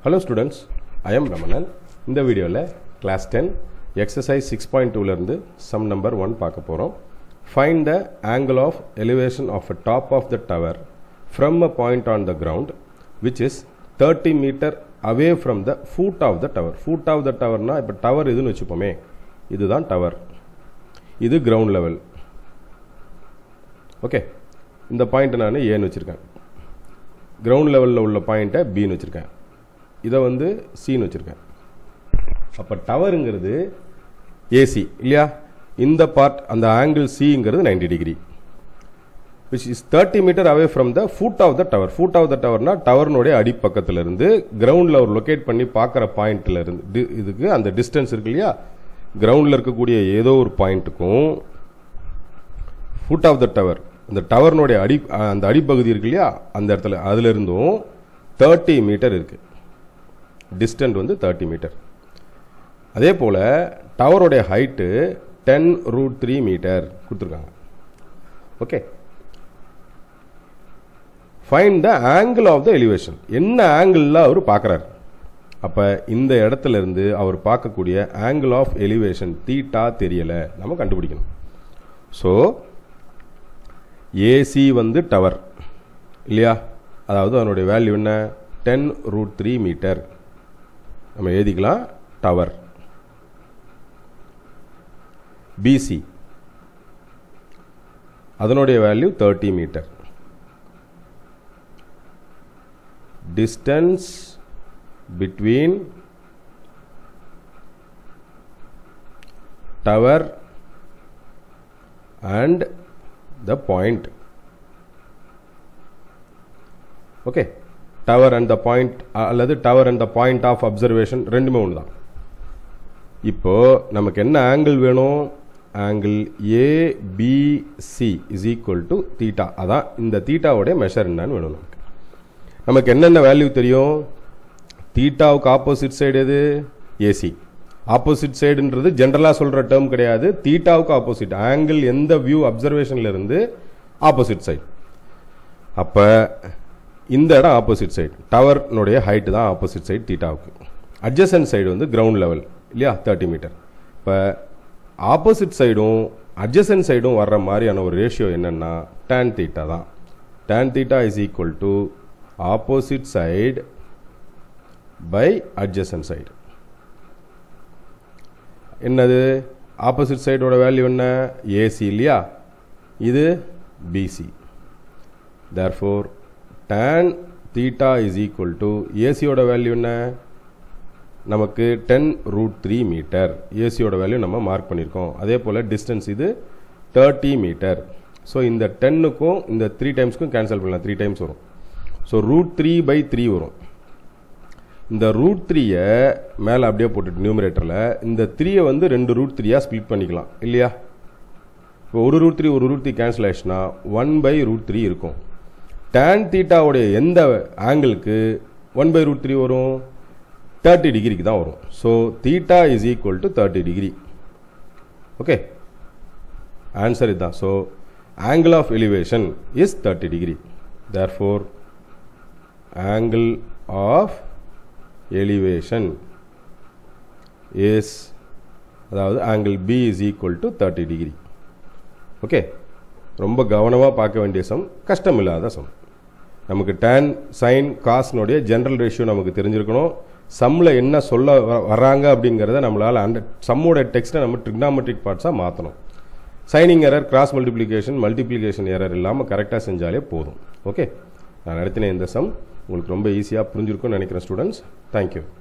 hello students I am Ramanan இந்த வீடியோவில் class ten exercise six point டூலேருந்து சம் நம்பர் ஒன் பார்க்க போகிறோம் find the angle of elevation of a top of the tower from a point on the ground which is thirty metre away from the foot of the tower foot of the டவர்னா இப்போ tower இதுன்னு வச்சுப்போமே இதுதான் tower இது ground level okay இந்த பாயிண்ட்டை நான் ஏன்னு வச்சுருக்கேன் கிரவுண்ட் லெவலில் உள்ள பாயிண்ட்டை பின்னு வச்சுருக்கேன் இதை வந்து சின்னு வச்சுருக்கேன் அப்போ டவருங்கிறது ஏசி இல்லையா இந்த பார்ட் அந்த ஆங்கிள் சிங்கிறது 90 degree which is thirty metre away from the foot of the tower foot of the டவர்னா டவர்னுடைய அடிப்பக்கத்துல இருந்து கிரவுண்டில் ஒரு லொக்கேட் பண்ணி பார்க்குற பாயிண்ட்ல இருந்து டி- இதுக்கு அந்த டிஸ்டன்ஸ் இருக்கு இல்லையா கிரவுண்டில் இருக்கக்கூடிய ஏதோ ஒரு பாயிண்ட்டுக்கும் ஃபுட் ஆஃப் த டவர் அந்த டவர்னுடைய அடி அந்த அடிப்பகுதி இருக்கு இல்லையா அந்த இடத்துல அதுல இருந்தும் தேர்ட்டி மீட்டர் இருக்கு டிஸ்டன்ட் வந்து தேர்ட்டி மீட்டர் அதே போல் டவருடைய height ten root three metre கொடுத்துருக்காங்க okay find the angle of the elevation என்ன ஆங்கிளில் அவர் பார்க்குறாரு அப்போ இந்த இடத்துல இருந்து அவர் பார்க்கக்கூடிய ஆங்கிள் ஆஃப் எலிவேஷன் தீட்டா தெரியலை நம்ம கண்டுபிடிக்கணும் ஸோ ஏசி வந்து டவர் இல்லையா அதாவது அதனுடைய வேல்யூ என்ன டென் ரூட் த்ரீ மீட்டர் நம்ம எழுதிக்கலாம் டவர் பிசி அதனுடைய value thirty metre distance between tower and the point okay tower and the point அல்லது tower and the point of observation ரெண்டுமே ஒன்று தான் இப்போ நமக்கு என்ன ஆங்கிள் வேணும் angle ABC is equal to theta அதான் இந்த தீட்டாவுடைய மெஷர் என்னன்னு வேணும் நமக்கு நமக்கு என்னென்ன வேல்யூ தெரியும் தீட்டாவுக்கு ஆப்போசிட் சைடு எது ஏசி ஆப்போசிட் சைடுன்றது ஜென்ரலாக சொல்கிற டேர்ம் கிடையாது தீட்டாவுக்கு ஆப்போசிட் ஆங்கிள் எந்த வியூ அப்சர்வேஷன்ல இருந்து ஆப்போசிட் சைடு அப்போ இந்த இடம் ஆப்போசிட் சைடு டவர்னுடைய ஹைட்டு தான் ஆப்போசிட் சைடு தீட்டாவுக்கு அட்ஜசன்ட் சைடு வந்து கிரவுண்ட் லெவல் இல்லையா தேர்ட்டி மீட்டர் இப்போ ஆப்போசிட் சைடும் அட்ஜசன்ட் சைடும் வர்ற மாதிரியான ஒரு ரேஷியோ என்னன்னா tan தீட்டா தான் tan theta is equal to opposite side by adjacent side என்னது ஆப்போசிட் சைடோட வேல்யூ என்ன ஏசி இல்லையா இது BC therefore tan theta is equal to ஏசியோட வேல்யூ என்ன நமக்கு டென் ரூட் த்ரீ மீட்டர் ஏசியோட வேல்யூ நம்ம மார்க் பண்ணியிருக்கோம் அதே போல் டிஸ்டன்ஸ் இது தேர்ட்டி மீட்டர் ஸோ இந்த டென்னுக்கும் இந்த த்ரீ டைம்ஸ்க்கும் கேன்சல் பண்ணலாம் த்ரீ டைம்ஸ் வரும் so root three by three வரும் இந்த ரூட் த்ரீயை மேலே அப்படியே போட்டுட்டு நியூமரேட்டரில் இந்த த்ரீயை வந்து ரெண்டு ரூட் த்ரீயாக ஸ்ப்ளிட் பண்ணிக்கலாம் இல்லையா இப்போ ஒரு ரூட் த்ரீ ஒரு ரூட் த்ரீ கேன்சல் ஆயிடுச்சுன்னா ஒன் பை ரூட் த்ரீ இருக்கும் tan தீட்டாவுடைய எந்த ஆங்கிளுக்கு ஒன் பை ரூட் த்ரீ வரும் தேர்ட்டி டிகிரிக்கு தான் வரும் so theta is equal to thirty degree okay answer இதுதான் so angle of elevation is thirty degree therefore angle of elevation is அதாவது angle B is equal to thirty degree okay ரொம்ப கவனமாக பார்க்க வேண்டிய sum கஷ்டம் இல்லாத sum நமக்கு tan sine காஸ்னுடைய ஜென்ரல் ரேஷியோ நமக்கு தெரிஞ்சிருக்கணும் சம்மில் என்ன சொல்ல வ- வர்றாங்க அப்படிங்கிறத நம்மளால் அந்த சம்மோட டெக்ஸ்ட்டை நம்ம ட்ரிக்னாமெட்ரிக் பார்ட்ஸாக மாற்றணும் signing error cross multiplication multiplication error இல்லாமல் கரெக்டாக செஞ்சாலே போதும் ஓகே நான் நடத்தின இந்த சம் உங்களுக்கு ரொம்ப ஈஸியாக புரிஞ்சிருக்கும்னு நினைக்கிறேன் ஸ்டூடெண்ட்ஸ் தேங்க்யூ